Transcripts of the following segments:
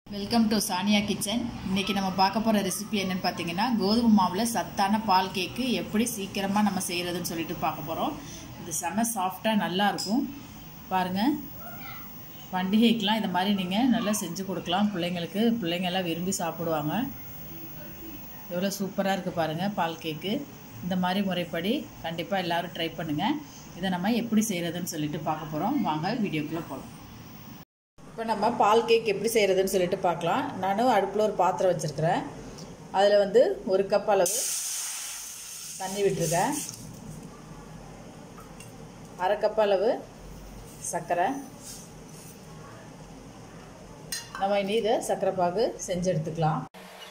welcome to Sania kitchen இன்னைக்கு நம்ம பார்க்க போகிற ரெசிபி என்னன்னு பார்த்தீங்கன்னா கோதுமை மாவில் சத்தான பால் கேக்கு எப்படி சீக்கிரமாக நம்ம செய்கிறதுன்னு சொல்லிட்டு பார்க்க போகிறோம் இது செம சாஃப்டாக நல்லா இருக்கும் பாருங்கள் பண்டிகைக்கெலாம் இந்த மாதிரி நீங்கள் நல்லா செஞ்சு கொடுக்கலாம் பிள்ளைங்களுக்கு பிள்ளைங்க எல்லாம் விரும்பி சாப்பிடுவாங்க எவ்வளோ சூப்பராக இருக்குது பாருங்கள் பால் கேக்கு இந்த மாதிரி முறைப்படி கண்டிப்பாக எல்லோரும் ட்ரை பண்ணுங்கள் இதை நம்ம எப்படி செய்கிறதுன்னு சொல்லிட்டு பார்க்க போகிறோம் வாங்க வீடியோக்குள்ளே போகலாம் இப்போ நம்ம பால் கேக் எப்படி செய்கிறதுன்னு சொல்லிட்டு பார்க்கலாம் நானும் அடுப்பில் ஒரு பாத்திரம் வச்சுருக்கிறேன் அதில் வந்து ஒரு கப் அளவு தண்ணி விட்டுருக்கேன் அரை கப் அளவு சர்க்கரை நம்ம இனி இதை சர்க்கரை பாகு செஞ்சு எடுத்துக்கலாம்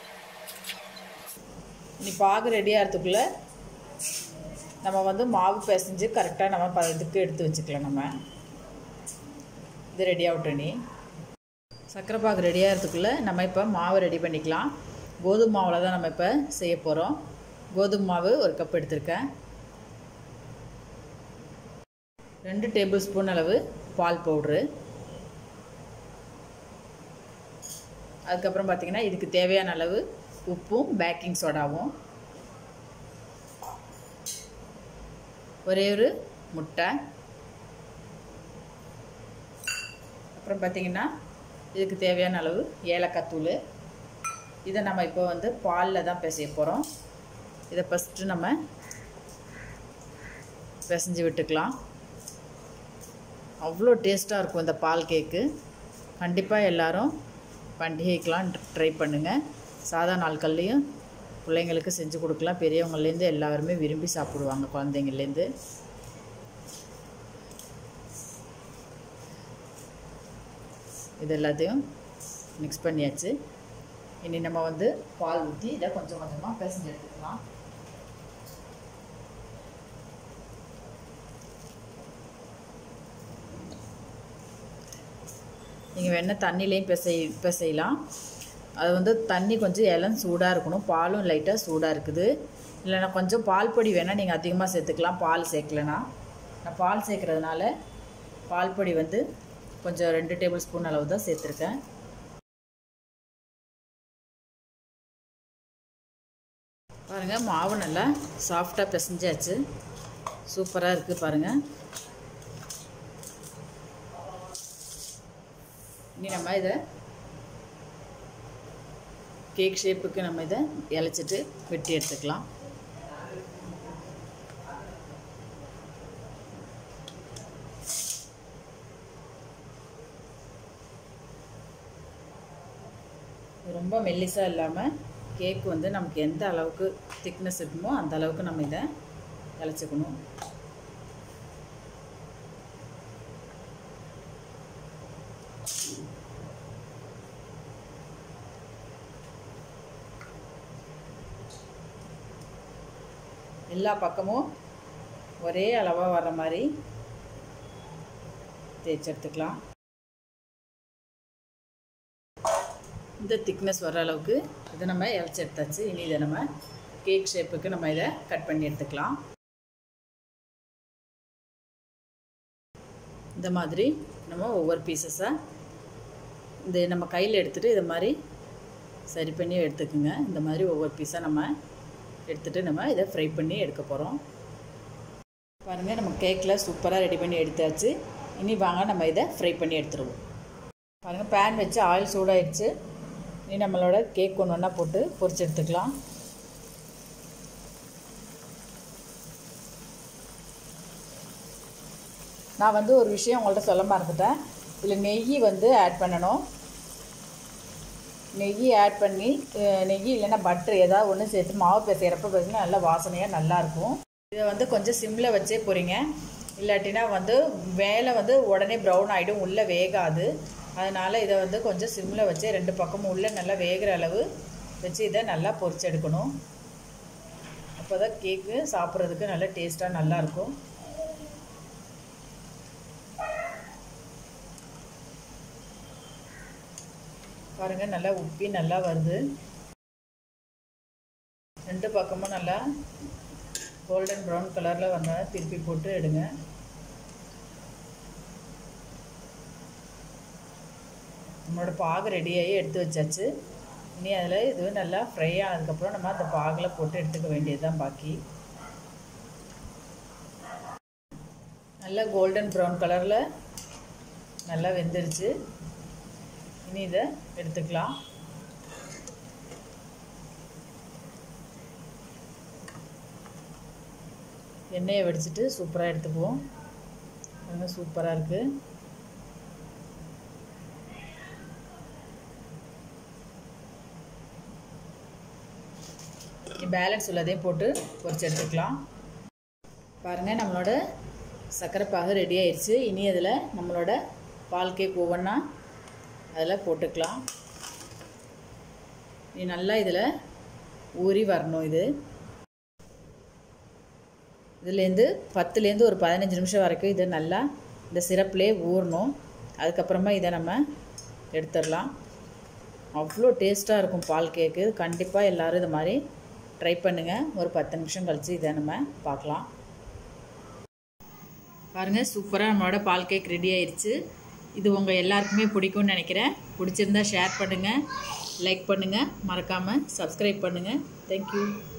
இனி பாகு ரெடி ஆகிறதுக்குள்ளே நம்ம வந்து மாவு பிசைஞ்சு கரெக்டாக நம்ம ப இதுக்கு எடுத்து வச்சுக்கலாம் நம்ம இது ரெடி ஆகட்டும் நீ சர்க்கரை பாகு ரெடி ஆகிறதுக்குள்ளே நம்ம இப்போ மாவு ரெடி பண்ணிக்கலாம் கோதுமை மாவில் தான் நம்ம இப்போ செய்ய போகிறோம் கோதுமை மாவு ஒரு கப் எடுத்திருக்கேன் ரெண்டு டேபிள் ஸ்பூன் அளவு பால் பவுட்ரு அதுக்கப்புறம் பார்த்திங்கன்னா இதுக்கு தேவையான அளவு உப்பும் பேக்கிங் சோடாவும் ஒரே ஒரு முட்டை அப்புறம் பார்த்திங்கன்னா இதுக்கு தேவையான அளவு ஏலக்காய் தூள் இதை நம்ம இப்போ வந்து பாலில் தான் பிசைய போகிறோம் இதை ஃபஸ்ட்டு நம்ம பிசைஞ்சு விட்டுக்கலாம் அவ்வளோ டேஸ்ட்டாக இருக்கும் இந்த பால் கேக்கு கண்டிப்பாக எல்லோரும் பண்டிகைக்கெலாம் ட்ரை பண்ணுங்கள் சாதா நாட்கள்லேயும் பிள்ளைங்களுக்கு செஞ்சு கொடுக்கலாம் பெரியவங்கள்லேருந்து எல்லாருமே விரும்பி சாப்பிடுவாங்க குழந்தைங்கள்லேருந்து இது எல்லாத்தையும் மிக்ஸ் பண்ணியாச்சு இனி நம்ம வந்து பால் ஊற்றி இதை கொஞ்சம் கொஞ்சமாக பிசைஞ்சு எடுத்துக்கலாம் நீங்கள் வேணால் தண்ணிலையும் பிசை பிசையலாம் அது வந்து தண்ணி கொஞ்சம் இளம் சூடாக இருக்கணும் பாலும் லைட்டாக சூடாக இருக்குது இல்லைனா கொஞ்சம் பால் பொடி வேணால் நீங்கள் அதிகமாக சேர்த்துக்கலாம் பால் சேர்க்கலனா நான் பால் சேர்க்குறதுனால பால் பொடி வந்து கொஞ்சம் ரெண்டு டேபிள் ஸ்பூன் அளவு தான் சேர்த்துருக்கேன் பாருங்கள் மாவு நல்லா சாஃப்டாக பிசைஞ்சாச்சு சூப்பராக இருக்குது பாருங்கள் இனி நம்ம இதை கேக் ஷேப்புக்கு நம்ம இதை இழைச்சிட்டு வெட்டி எடுத்துக்கலாம் ரொம்ப மெல்லிசாக இல்லாமல் கேக் வந்து நமக்கு எந்த அளவுக்கு திக்னஸ் இருக்குமோ அந்த அளவுக்கு நம்ம இதை இழைச்சிக்கணும் எல்லா பக்கமும் ஒரே அளவாக வர்ற மாதிரி தேய்ச்சி எடுத்துக்கலாம் இந்த திக்னஸ் வர அளவுக்கு இதை நம்ம இறச்சி எடுத்தாச்சு இனி இதை நம்ம கேக் ஷேப்புக்கு நம்ம இதை கட் பண்ணி எடுத்துக்கலாம் இந்த மாதிரி நம்ம ஒவ்வொரு பீசஸாக இந்த நம்ம கையில் எடுத்துகிட்டு இதை மாதிரி சரி பண்ணி எடுத்துக்குங்க இந்த மாதிரி ஒவ்வொரு பீஸாக நம்ம எடுத்துகிட்டு நம்ம இதை ஃப்ரை பண்ணி எடுக்க போகிறோம் பாருங்கள் நம்ம கேக்கில் சூப்பராக ரெடி பண்ணி எடுத்தாச்சு இனி வாங்க நம்ம இதை ஃப்ரை பண்ணி எடுத்துருவோம் பாருங்கள் பேன் வச்சு ஆயில் சூடாயிடுச்சு இனி நம்மளோட கேக் ஒன்று ஒன்றா போட்டு பொரிச்சு எடுத்துக்கலாம் நான் வந்து ஒரு விஷயம் உங்கள்கிட்ட சொல்ல மறந்துட்டேன் இதில் நெய் வந்து ஆட் பண்ணணும் நெய் ஆட் பண்ணி நெய் இல்லைன்னா பட்ரு ஏதாவது ஒன்று சேர்த்து மாவு பிசைகிறப்ப பார்த்தீங்கன்னா நல்லா வாசனையாக நல்லாயிருக்கும் இதை வந்து கொஞ்சம் சிம்மில் வச்சே போகிறீங்க இல்லாட்டினா வந்து வேலை வந்து உடனே ப்ரௌன் ஆகிடும் உள்ளே வேகாது அதனால் இதை வந்து கொஞ்சம் சிம்மில் வச்சு ரெண்டு பக்கமும் உள்ளே நல்லா வேகிற அளவு வச்சு இதை நல்லா பொரிச்சு எடுக்கணும் அப்போ தான் கேக்கு சாப்பிட்றதுக்கு நல்லா டேஸ்ட்டாக நல்லாயிருக்கும் பாருங்கள் நல்லா உப்பி நல்லா வருது ரெண்டு பக்கமும் நல்லா கோல்டன் ப்ரௌன் கலரில் வந்தால் திருப்பி போட்டு எடுங்க நம்மளோட பாகு ரெடியாகி எடுத்து வச்சாச்சு இனி அதில் இது நல்லா ஃப்ரை ஆனதுக்கப்புறம் நம்ம அந்த பாகில் போட்டு எடுத்துக்க வேண்டியது தான் பாக்கி நல்லா கோல்டன் ப்ரௌன் கலரில் நல்லா வெந்துருச்சு இனி இதை எடுத்துக்கலாம் எண்ணெயை வடிச்சிட்டு சூப்பராக எடுத்துக்குவோம் பாருங்க சூப்பராக இருக்குது பேலன்ஸ் உள்ளதையும் போட்டு பொரிச்சு எடுத்துக்கலாம் பாருங்கள் நம்மளோட சர்க்கரை பாகு ரெடி ஆயிடுச்சு இனி அதில் நம்மளோட பால் கேக் ஒவ்வொன்றா அதில் போட்டுக்கலாம் இனி நல்லா இதில் ஊறி வரணும் இது இதுலேருந்து பத்துலேருந்து ஒரு பதினஞ்சு நிமிஷம் வரைக்கும் இதை நல்லா இந்த சிரப்லேயே ஊறணும் அதுக்கப்புறமா இதை நம்ம எடுத்துடலாம் அவ்வளோ டேஸ்ட்டாக இருக்கும் பால் கேக்கு கண்டிப்பாக எல்லோரும் இது மாதிரி ட்ரை பண்ணுங்கள் ஒரு பத்து நிமிஷம் கழித்து இதை நம்ம பார்க்கலாம் பாருங்கள் சூப்பராக நம்மளோட பால் கேக் ரெடி ஆயிடுச்சு இது உங்கள் எல்லாருக்குமே பிடிக்கும்னு நினைக்கிறேன் பிடிச்சிருந்தா ஷேர் பண்ணுங்கள் லைக் பண்ணுங்கள் மறக்காமல் சப்ஸ்கிரைப் பண்ணுங்கள் தேங்க்யூ